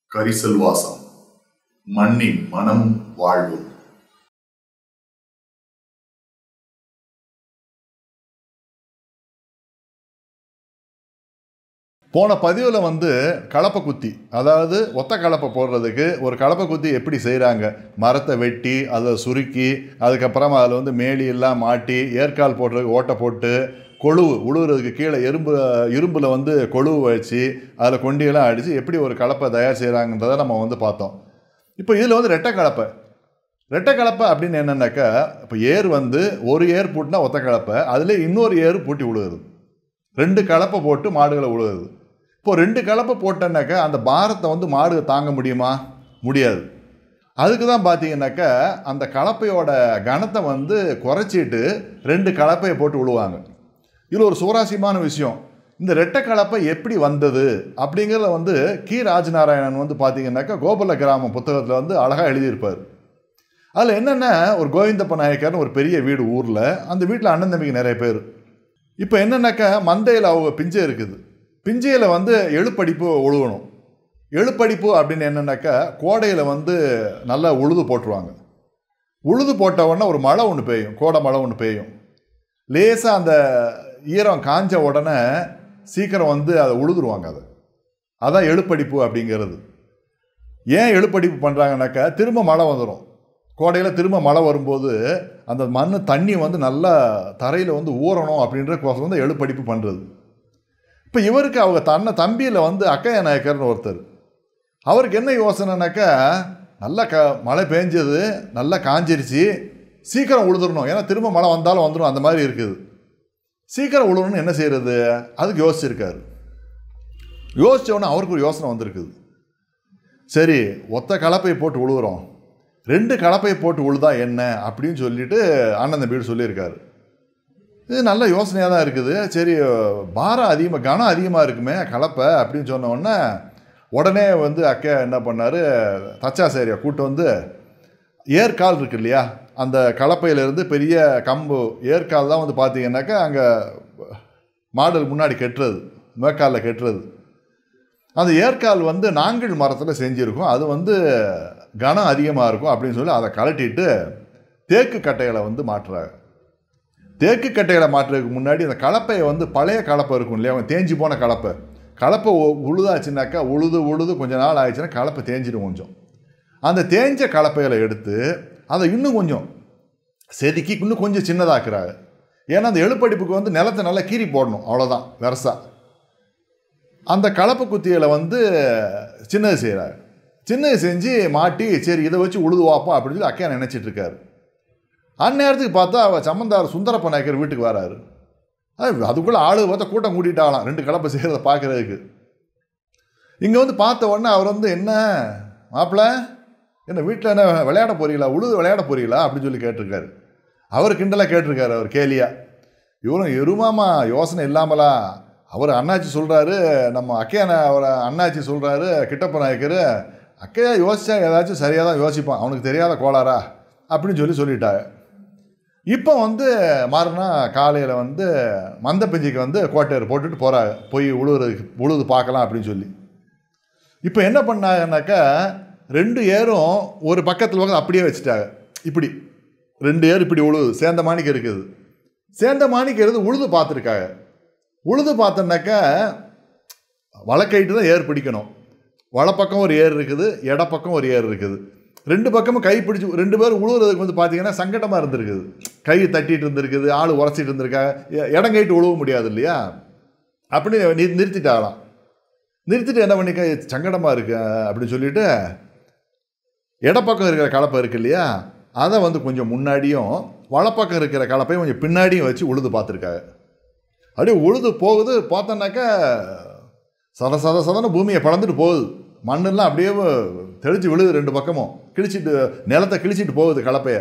கரிசல் வாசம் மண்ணின் மனமும் வாழ்வும் போன பதிவில் வந்து கலப்பை குத்தி அதாவது ஒத்த கலப்பை போடுறதுக்கு ஒரு கலப்பை குத்தி எப்படி செய்கிறாங்க மரத்தை வெட்டி அதை சுருக்கி அதுக்கப்புறமா அதில் வந்து மேலி எல்லாம் மாட்டி ஏற்கால் போடுறதுக்கு ஓட்டை போட்டு கொழுவு உழுவுறதுக்கு கீழே எறும்பு இரும்பில் வந்து கொழுவு வச்சு அதில் கொண்டியெல்லாம் அடித்து எப்படி ஒரு கலப்பை தயார் செய்கிறாங்கன்றதை நம்ம வந்து பார்த்தோம் இப்போ இதில் வந்து ரெட்டை கலப்பை ரெட்டை கலப்பை அப்படின்னு என்னென்னாக்கா இப்போ ஏர் வந்து ஒரு ஏர் பூட்டினா ஒத்த கலப்பை அதில் இன்னொரு ஏர் பூட்டி விழுகுது ரெண்டு கலப்பை போட்டு மாடுகளை உழுகுது இப்போ ரெண்டு கலப்பை போட்டேன்னாக்கா அந்த பாரத்தை வந்து மாடு தாங்க முடியுமா முடியாது அதுக்கு தான் பார்த்தீங்கன்னாக்கா அந்த கலப்பையோட கனத்தை வந்து குறைச்சிட்டு ரெண்டு கலப்பையை போட்டு விழுவாங்க இதில் ஒரு சுவாரஸ்யமான விஷயம் இந்த ரெட்டை கலப்பை எப்படி வந்தது அப்படிங்கிறத வந்து கி ராஜநாராயணன் வந்து பார்த்தீங்கன்னாக்கா கோபல கிராமம் புத்தகத்தில் வந்து அழகாக எழுதியிருப்பார் அதில் என்னென்ன ஒரு கோவிந்தப்ப நாயக்கர்னு ஒரு பெரிய வீடு ஊரில் அந்த வீட்டில் அண்ணன் தம்பிக்கு நிறைய பேர் இப்போ என்னன்னாக்கா மந்தையில் அவங்க பிஞ்சை இருக்குது பிஞ்சையில் வந்து எழுப்படிப்பு ஒழுகணும் எழுப்படிப்பு அப்படின்னு என்னன்னாக்கா கோடையில் வந்து நல்லா உழுது போட்டுருவாங்க உழுது போட்ட உடனே ஒரு மழை ஒன்று பெய்யும் கோடை மழை ஒன்று பெய்யும் லேசாக அந்த ஈரம் காஞ்ச உடனே சீக்கிரம் வந்து அதை உழுதுருவாங்க அதை அதான் எழுப்படிப்பு அப்படிங்கிறது ஏன் எழுப்படிப்பு பண்ணுறாங்கனாக்கா திரும்ப மழை வந்துடும் கோடையில் திரும்ப மழை வரும்போது அந்த மண் தண்ணி வந்து நல்லா தரையில் வந்து ஊறணும் அப்படின்ற கோசம் வந்து எழுப்படிப்பு பண்ணுறது இப்போ இவருக்கு அவங்க தன்னை தம்பியில் வந்து அக்கைய நாயக்கர்னு ஒருத்தர் அவருக்கு என்ன யோசனைனாக்கா நல்லா க மழை பெஞ்சது நல்லா காஞ்சிருச்சு சீக்கிரம் உழுதுறணும் ஏன்னா திரும்ப மழை வந்தாலும் வந்துடும் அந்த மாதிரி இருக்குது சீக்கிரம் உழுவணும்னு என்ன செய்கிறது அதுக்கு யோசிச்சிருக்காரு யோசித்த உடனே அவருக்கு ஒரு யோசனை வந்திருக்குது சரி ஒத்த கலப்பையை போட்டு உழுவுறோம் ரெண்டு கலப்பையை போட்டு உழுதா என்ன அப்படின்னு சொல்லிட்டு அண்ணன் தம்பியோடு சொல்லியிருக்காரு இது நல்ல யோசனையாக தான் இருக்குது சரி பாரம் அதிகமாக கனம் அதிகமாக இருக்குமே கலப்பை அப்படின்னு சொன்ன உடனே உடனே வந்து அக்கா என்ன பண்ணார் தச்சாசேரியா கூட்டு வந்து ஏற்கால் இருக்கு இல்லையா அந்த கலப்பையிலேருந்து பெரிய கம்பு ஏற்கால் தான் வந்து பார்த்தீங்கன்னாக்கா அங்கே மாடல் முன்னாடி கெட்டுறது மேற்காலில் கெட்டுறது அந்த ஏற்கால் வந்து நாங்கள் மரத்தில் செஞ்சுருக்கோம் அது வந்து கனம் அதிகமாக இருக்கும் அப்படின்னு சொல்லி அதை கலட்டிட்டு தேக்கு கட்டைகளை வந்து மாட்டுறாங்க தேக்கு கட்டைகளை மாட்டுறதுக்கு முன்னாடி அந்த கலப்பையை வந்து பழைய கலப்பை இருக்கும் இல்லையா அவங்க தேஞ்சு போன கலப்பை கலப்பை உ- உழுதாச்சுனாக்கா உழுது உழுது கொஞ்ச நாள் ஆயிடுச்சுன்னா கலப்பை தேஞ்சிடும் கொஞ்சம் அந்த தேஞ்ச கலப்பைகளை எடுத்து அதை இன்னும் கொஞ்சம் செதுக்கி இன்னும் கொஞ்சம் சின்னதாக்குறாங்க ஏன்னா அந்த எழுப்படிப்புக்கு வந்து நிலத்தை நல்லா கீறி போடணும் அவ்வளோதான் வெரசா அந்த கலப்பு குத்திகளை வந்து சின்னது செய்கிறாரு சின்னது செஞ்சு மாட்டி சரி இதை வச்சு உழுது வாப்போம் அப்படின்னு சொல்லி அக்கையா நினைச்சிட்டு இருக்காரு அந்நேரத்துக்கு பார்த்தா அவ சம்மந்தார் சுந்தரப்ப நாயக்கர் வீட்டுக்கு வராரு அது அதுக்குள்ளே ஆளு பார்த்தா கூட்டம் கூட்டிட்டாகலாம் ரெண்டு கலப்பை செய்கிறத பார்க்குறதுக்கு இங்கே வந்து பார்த்த உடனே அவர் வந்து என்ன மாப்பிள்ள என்ன வீட்டில் என்ன விளையாட போறீங்களா உழுது விளையாட போறீங்களா அப்படின்னு சொல்லி கேட்டிருக்காரு அவர் கிண்டலாக கேட்டிருக்காரு அவர் கேலியா இவரும் எருமாமா யோசனை இல்லாமலா அவர் அண்ணாச்சி சொல்கிறாரு நம்ம அக்கையான அவரை அண்ணாச்சி சொல்கிறாரு கிட்டப்ப நாயக்கர் அக்கையா யோசிச்சா ஏதாச்சும் சரியாக தான் யோசிப்பான் அவனுக்கு தெரியாத கோளாரா அப்படின்னு சொல்லி சொல்லிட்டாங்க இப்போ வந்து மறுநாள் காலையில் வந்து மந்த பிஞ்சிக்கு வந்து கோட்டையர் போட்டுட்டு போகிறாங்க போய் உழுவுறதுக்கு உழுது பார்க்கலாம் அப்படின்னு சொல்லி இப்போ என்ன பண்ணாங்கன்னாக்கா ரெண்டு ஏரும் ஒரு பக்கத்தில் பக்கத்தில் அப்படியே வச்சுட்டாங்க இப்படி ரெண்டு ஏர் இப்படி உழுது சேர்ந்த மாணிக்கம் இருக்குது சேர்ந்த மாணிக்கம் இருந்து உழுது பார்த்துருக்காங்க உழுது பார்த்தோன்னாக்கா வழக்கைட்டு தான் ஏர் பிடிக்கணும் வலப்பக்கம் ஒரு ஏர் இருக்குது இடப்பக்கம் ஒரு ஏர் இருக்குது ரெண்டு பக்கமும் கை பிடிச்சி ரெண்டு பேரும் உழுவுறதுக்கு வந்து பார்த்தீங்கன்னா சங்கடமாக இருந்திருக்குது கை தட்டிட்டு இருந்திருக்குது ஆள் உரசிட்டு இருந்திருக்காங்க எ- இடம் கைட்டு உழுவ முடியாது இல்லையா அப்படி நி- நிறுத்திட்டாங்களாம் நிறுத்திட்டு என்ன பண்ணிக்க சங்கடமாக இருக்கு அப்படின்னு சொல்லிட்டு இடப்பக்கம் இருக்கிற கலப்பை இருக்கு இல்லையா அதை வந்து கொஞ்சம் முன்னாடியும் வலப்பக்கம் இருக்கிற கலப்பையும் கொஞ்சம் பின்னாடியும் வச்சு உழுது பார்த்துருக்காங்க அப்படியே உழுது போகுது பார்த்தோன்னாக்கா சத சத சதன பூமியை பழந்துட்டு போகுது மண்ணெல்லாம் அப்படியே தெளிச்சு விழுது ரெண்டு பக்கமும் கிழிச்சிட்டு நிலத்தை கிழிச்சிட்டு போகுது கலப்பையை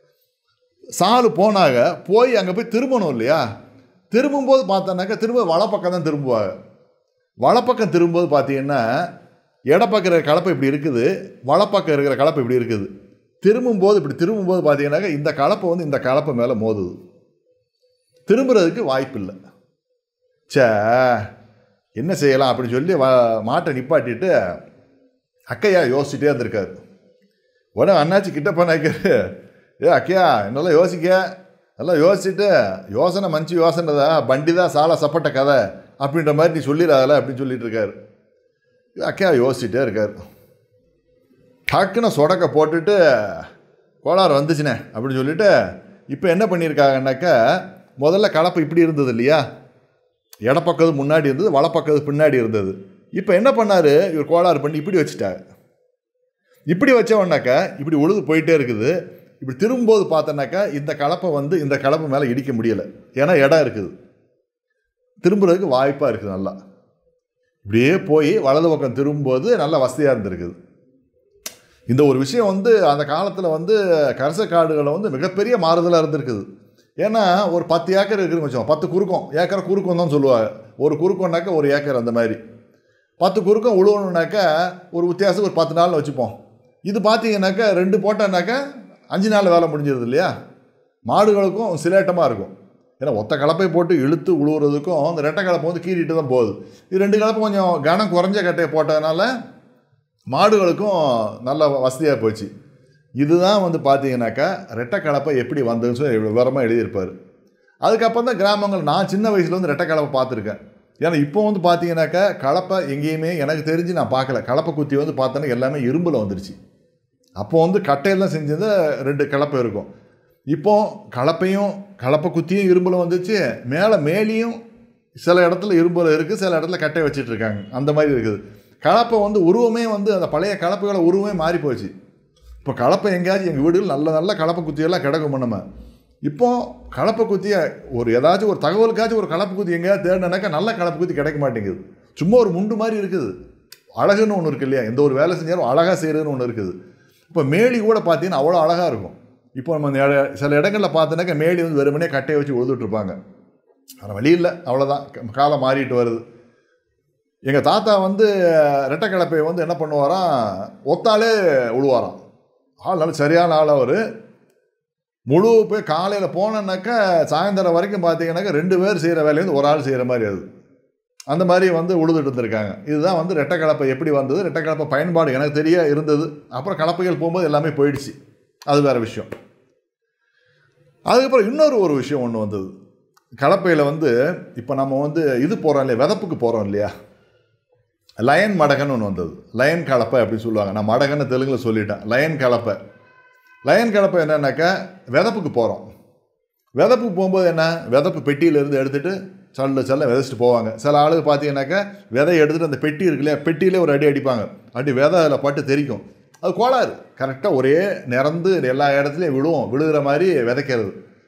சாலு போனாங்க போய் அங்கே போய் திரும்பணும் இல்லையா திரும்பும்போது பார்த்தோன்னாக்கா திரும்ப வலப்பக்கம் தான் திரும்புவாங்க வலப்பக்கம் திரும்பும்போது பார்த்தீங்கன்னா இடப்பக்கம் இருக்கிற கலப்பை இப்படி இருக்குது வலப்பக்கம் இருக்கிற கலப்பை இப்படி இருக்குது திரும்பும்போது இப்படி திரும்பும்போது பார்த்தீங்கன்னாக்கா இந்த கலப்பை வந்து இந்த கலப்பை மேலே மோதுது திரும்புறதுக்கு வாய்ப்பு இல்லை சே என்ன செய்யலாம் அப்படின்னு சொல்லி வ மாட்டை நிப்பாட்டிட்டு அக்கையா யோசிச்சுட்டே இருந்திருக்காரு உடனே அண்ணாச்சி கிட்ட பண்ணாக்காரு ஏ அக்கையா என்னெல்லாம் யோசிக்க எல்லாம் யோசிச்சுட்டு யோசனை மஞ்சு யோசனைதா பண்டி தான் சால சப்பட்ட கதை அப்படின்ற மாதிரி நீ சொல்லிடாதல அப்படின்னு சொல்லிட்டு இருக்காரு அக்கையா யோசிச்சுட்டே இருக்கார் டக்குன்னு சொடக்க போட்டுட்டு கோளாறு வந்துச்சுனே அப்படின்னு சொல்லிட்டு இப்போ என்ன பண்ணியிருக்காங்கன்னாக்கா முதல்ல கலப்பு இப்படி இருந்தது இல்லையா இடப்பக்கது முன்னாடி இருந்தது வலப்பக்கது பின்னாடி இருந்தது இப்போ என்ன பண்ணார் இவர் கோளாறு பண்ணி இப்படி வச்சுட்டார் இப்படி வச்சவனாக்கா இப்படி உழுது போயிட்டே இருக்குது இப்படி திரும்பும்போது பார்த்தோன்னாக்கா இந்த கலப்பை வந்து இந்த கலப்பு மேலே இடிக்க முடியலை ஏன்னா இடம் இருக்குது திரும்புறதுக்கு வாய்ப்பாக இருக்குது நல்லா இப்படியே போய் வலது பக்கம் திரும்பும்போது நல்ல வசதியாக இருந்திருக்குது இந்த ஒரு விஷயம் வந்து அந்த காலத்தில் வந்து கரச காடுகளில் வந்து மிகப்பெரிய மாறுதலாக இருந்திருக்குது ஏன்னா ஒரு பத்து ஏக்கர் இருக்குன்னு வச்சோம் பத்து குறுக்கம் ஏக்கரை குறுக்கம் தான் சொல்லுவாங்க ஒரு குறுக்கம்னாக்கா ஒரு ஏக்கர் அந்த மாதிரி பத்து குறுக்கம் உழுவணுனாக்கா ஒரு வித்தியாசம் ஒரு பத்து நாள் வச்சுப்போம் இது பார்த்தீங்கன்னாக்கா ரெண்டு போட்டோன்னாக்கா அஞ்சு நாள் வேலை முடிஞ்சிருது இல்லையா மாடுகளுக்கும் சிலேட்டமாக இருக்கும் ஏன்னா ஒத்த கலப்பை போட்டு இழுத்து உழுவுறதுக்கும் அந்த ரெட்டை கலப்பை வந்து கீறிட்டு தான் போகுது இது ரெண்டு கலப்பை கொஞ்சம் கனம் குறைஞ்ச கட்டையை போட்டதுனால மாடுகளுக்கும் நல்ல வசதியாக போச்சு இதுதான் வந்து பார்த்தீங்கன்னாக்கா ரெட்டை கலப்பை எப்படி வந்ததுன்னு சொல்லி விவரமாக எழுதியிருப்பார் அதுக்கப்புறம் தான் கிராமங்கள் நான் சின்ன வயசுல வந்து ரெட்டை கலப்பை பார்த்துருக்கேன் ஏன்னா இப்போ வந்து பார்த்தீங்கன்னாக்கா கலப்பை எங்கேயுமே எனக்கு தெரிஞ்சு நான் பார்க்கல கலப்பை குத்தி வந்து பார்த்தோன்னா எல்லாமே இரும்பில் வந்துருச்சு அப்போ வந்து கட்டையெல்லாம் செஞ்சது ரெண்டு கலப்பை இருக்கும் இப்போ கலப்பையும் கலப்பை குத்தியும் இரும்பில் வந்துச்சு மேலே மேலேயும் சில இடத்துல இரும்பில் இருக்குது சில இடத்துல கட்டை வச்சிட்டு இருக்காங்க அந்த மாதிரி இருக்குது கலப்பை வந்து உருவமே வந்து அந்த பழைய கலப்பைகள உருவமே மாறி போச்சு இப்போ கலப்பை எங்கேயாச்சும் எங்கள் வீடுகள் நல்ல நல்ல கலப்பை குத்தியெல்லாம் கிடக்கும் நம்ம இப்போ கலப்பை குத்திய ஒரு ஏதாச்சும் ஒரு தகவலுக்காச்சும் ஒரு கலப்பை குத்தி எங்கேயாவது தேடினாக்கா நல்ல கலப்பை குத்தி கிடைக்க மாட்டேங்குது சும்மா ஒரு முண்டு மாதிரி இருக்குது அழகுன்னு ஒன்று இருக்கு இல்லையா எந்த ஒரு வேலை செஞ்சாலும் அழகாக செய்கிறதுன்னு ஒன்று இருக்குது இப்போ மேலி கூட பார்த்தீங்கன்னா அவ்வளோ அழகாக இருக்கும் இப்போ நம்ம இந்த இட- சில இடங்களில் பார்த்தோன்னாக்கா மேலி வந்து வெறுமனே கட்டையை வச்சு உழுதுட்டு இருப்பாங்க ஆனால் வழி இல்லை அவ்வளோதான் க- காலம் மாறிட்டு வருது எங்கள் தாத்தா வந்து ரெட்டை கலப்பையை வந்து என்ன பண்ணுவாராம் ஒத்தாலே உழுவாராம் ஆள் நல்ல சரியான ஆள் அவர் முழு போய் காலையில் போனோன்னாக்கா சாயந்தரம் வரைக்கும் பார்த்தீங்கன்னாக்கா ரெண்டு பேர் செய்கிற வேலையை வந்து ஒரு ஆள் செய்கிற மாதிரி அது அந்த மாதிரி வந்து உழுதுட்டு இருந்திருக்காங்க இதுதான் வந்து ரெட்டை கலப்பை எப்படி வந்தது ரெட்டை கலப்பை பயன்பாடு எனக்கு தெரிய இருந்தது அப்புறம் கலப்பைகள் போகும்போது எல்லாமே போயிடுச்சு அது வேறு விஷயம் அதுக்கப்புறம் இன்னொரு ஒரு விஷயம் ஒன்று வந்தது கலப்பையில் வந்து இப்போ நம்ம வந்து இது போகிறோம் இல்லையா விதப்புக்கு போகிறோம் இல்லையா லயன் மடகன்னு ஒன்று வந்தது லயன் கலப்பை அப்படின்னு சொல்லுவாங்க நான் மடகன்னு தெலுங்கில் சொல்லிட்டேன் லயன் கலப்பை லயன் கலப்பை என்னன்னாக்கா விதப்புக்கு போகிறோம் விதப்புக்கு போகும்போது என்ன விதப்பு பெட்டியிலேருந்து எடுத்துகிட்டு சல்ல சல்ல விதைச்சிட்டு போவாங்க சில ஆளுங்க பார்த்தீங்கன்னாக்கா விதையை எடுத்துகிட்டு அந்த பெட்டி இருக்கு இல்லையா பெட்டியிலே ஒரு அடி அடிப்பாங்க அடி விதை அதில் பட்டு தெரிக்கும் அது கோளாறு கரெக்டாக ஒரே நிறந்து எல்லா இடத்துலையும் விழுவும் விழுகிற மாதிரி விதைக்கிறது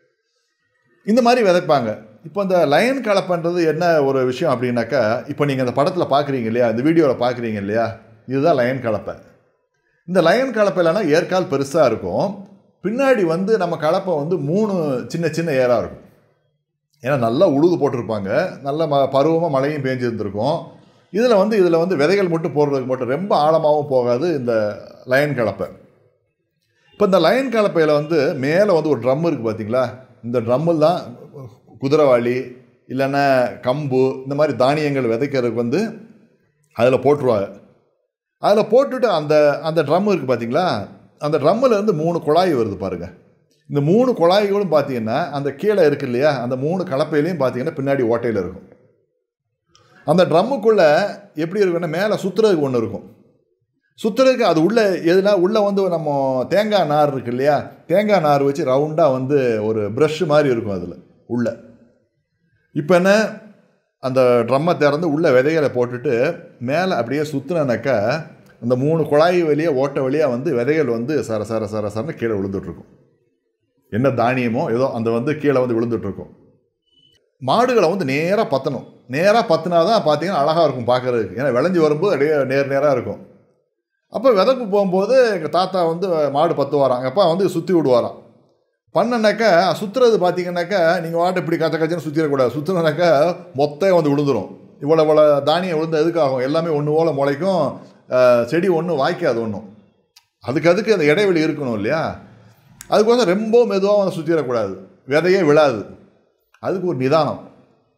இந்த மாதிரி விதைப்பாங்க இப்போ இந்த லைன் கலப்பன்றது என்ன ஒரு விஷயம் அப்படின்னாக்கா இப்போ நீங்கள் இந்த படத்தில் பார்க்குறீங்க இல்லையா இந்த வீடியோவில் பார்க்குறீங்க இல்லையா இதுதான் லைன் கலப்பை இந்த லைன் கலப்பையிலனா ஏற்கால் பெருசாக இருக்கும் பின்னாடி வந்து நம்ம கலப்பை வந்து மூணு சின்ன சின்ன ஏராக இருக்கும் ஏன்னா நல்லா உழுது போட்டிருப்பாங்க நல்ல ம பருவமாக மழையும் பேஞ்சிருந்துருக்கும் இதில் வந்து இதில் வந்து விதைகள் மட்டும் போடுறதுக்கு மட்டும் ரொம்ப ஆழமாகவும் போகாது இந்த லைன் கலப்பை இப்போ இந்த லைன் கலப்பையில் வந்து மேலே வந்து ஒரு ட்ரம் இருக்குது பார்த்தீங்களா இந்த ட்ரம்மில் தான் குதிரைவாளி இல்லைன்னா கம்பு இந்த மாதிரி தானியங்கள் விதைக்கிறதுக்கு வந்து அதில் போட்டுருவாங்க அதில் போட்டுட்டு அந்த அந்த ட்ரம் இருக்குது பார்த்தீங்களா அந்த ட்ரம்மில் இருந்து மூணு குழாய் வருது பாருங்கள் இந்த மூணு குழாய்களும் பார்த்தீங்கன்னா அந்த கீழே இருக்கு இல்லையா அந்த மூணு கலப்பையிலையும் பார்த்தீங்கன்னா பின்னாடி ஓட்டையில் இருக்கும் அந்த ட்ரம்முக்குள்ளே எப்படி இருக்குன்னா மேலே சுற்றுறதுக்கு ஒன்று இருக்கும் சுற்றுறதுக்கு அது உள்ளே எதுனா உள்ளே வந்து நம்ம தேங்காய் நார் இருக்கு இல்லையா தேங்காய் நார் வச்சு ரவுண்டாக வந்து ஒரு ப்ரஷ் மாதிரி இருக்கும் அதில் உள்ள இப்போ என்ன அந்த ட்ரம்மை திறந்து உள்ள விதைகளை போட்டுட்டு மேலே அப்படியே சுற்றுனாக்கா அந்த மூணு குழாய் வழியாக ஓட்ட வழியாக வந்து விதைகள் வந்து சர சர சர சரன்னு கீழே விழுந்துட்டுருக்கும் என்ன தானியமோ ஏதோ அந்த வந்து கீழே வந்து விழுந்துட்டுருக்கும் மாடுகளை வந்து நேராக பற்றணும் நேராக பற்றினா தான் பார்த்தீங்கன்னா அழகாக இருக்கும் பார்க்குறதுக்கு ஏன்னா விளைஞ்சி வரும்போது அப்படியே நேர் நேராக இருக்கும் அப்போ விதப்பு போகும்போது எங்கள் தாத்தா வந்து மாடு பத்து வாராம் எங்கள் அப்பா வந்து சுற்றி விடுவாராம் பண்ணனாக்கா சுற்றுறது பார்த்தீங்கன்னாக்கா நீங்கள் வாட்டை இப்படி கச்ச கச்சன்னு சுற்றிடக்கூடாது சுற்றுனாக்கா மொத்தம் வந்து விழுந்துரும் இவ்வளோ இவ்வளோ தானியம் விழுந்து எதுக்காகும் எல்லாமே ஒன்று போல முளைக்கும் அஹ், செடி ஒன்றும் வாய்க்காது ஒன்றும் அதுக்கு அதுக்கு அந்த இடைவெளி இருக்கணும் இல்லையா அதுக்கு வந்து ரொம்ப மெதுவாக வந்து சுற்றிடக்கூடாது விதையே விழாது அதுக்கு ஒரு நிதானம்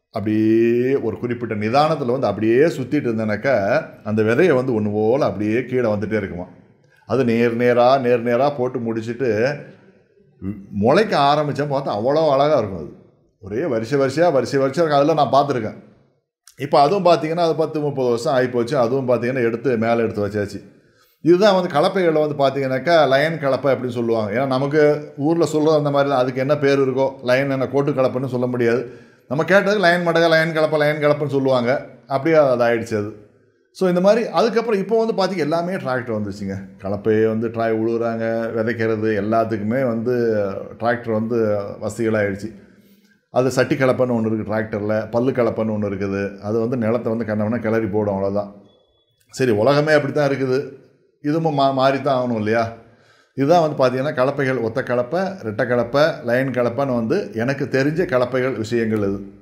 அப்படியே ஒரு குறிப்பிட்ட நிதானத்தில் வந்து அப்படியே சுற்றிட்டு இருந்தேனாக்கா அந்த விதையை வந்து ஒன்று போல் அப்படியே கீழே வந்துட்டே இருக்குமா அது நேர் நேராக நேர் நேராக போட்டு முடிச்சுட்டு முளைக்க ஆரம்பித்தேன் பார்த்தா அவ்வளோ அழகாக இருக்கும் அது ஒரே வரிசை வரிசையாக வரிசை வரிசையாக அதெல்லாம் நான் பார்த்துருக்கேன் இப்போ அதுவும் பார்த்தீங்கன்னா அது பத்து முப்பது வருஷம் ஆகிப்போச்சு அதுவும் பார்த்தீங்கன்னா எடுத்து மேலே எடுத்து வச்சாச்சு இதுதான் வந்து கலப்பைகளில் வந்து பார்த்தீங்கன்னாக்கா லயன் கலப்பை அப்படின்னு சொல்லுவாங்க ஏன்னா நமக்கு ஊரில் சொல்கிறது அந்த மாதிரி தான் அதுக்கு என்ன பேர் இருக்கோ லயன் என்ன கோட்டு கலப்பைன்னு சொல்ல முடியாது நம்ம கேட்டதுக்கு லயன் மடகை லயன் கலப்பை லயன் கலப்பைன்னு சொல்லுவாங்க அப்படியே அது ஆயிடுச்சு அது ஸோ இந்த மாதிரி அதுக்கப்புறம் இப்போ வந்து பார்த்திங்க எல்லாமே டிராக்டர் வந்துச்சுங்க கலப்பையை வந்து ட்ராய் உழுகுறாங்க விதைக்கிறது எல்லாத்துக்குமே வந்து டிராக்டர் வந்து வசதிகளாகிடுச்சு அது சட்டி கலப்பைன்னு ஒன்று இருக்குது டிராக்டரில் பல்லு கலப்பைன்னு ஒன்று இருக்குது அது வந்து நிலத்தை வந்து கண்ணவனா கிளறி போடும் அவ்வளோதான் சரி உலகமே அப்படி தான் இருக்குது இதுவும் மா மாறி தான் ஆகணும் இல்லையா இதுதான் வந்து பார்த்தீங்கன்னா கலப்பைகள் ஒத்த கலப்பை ரெட்டை கலப்பை லைன் கலப்பைன்னு வந்து எனக்கு தெரிஞ்ச கலப்பைகள் விஷயங்கள் இது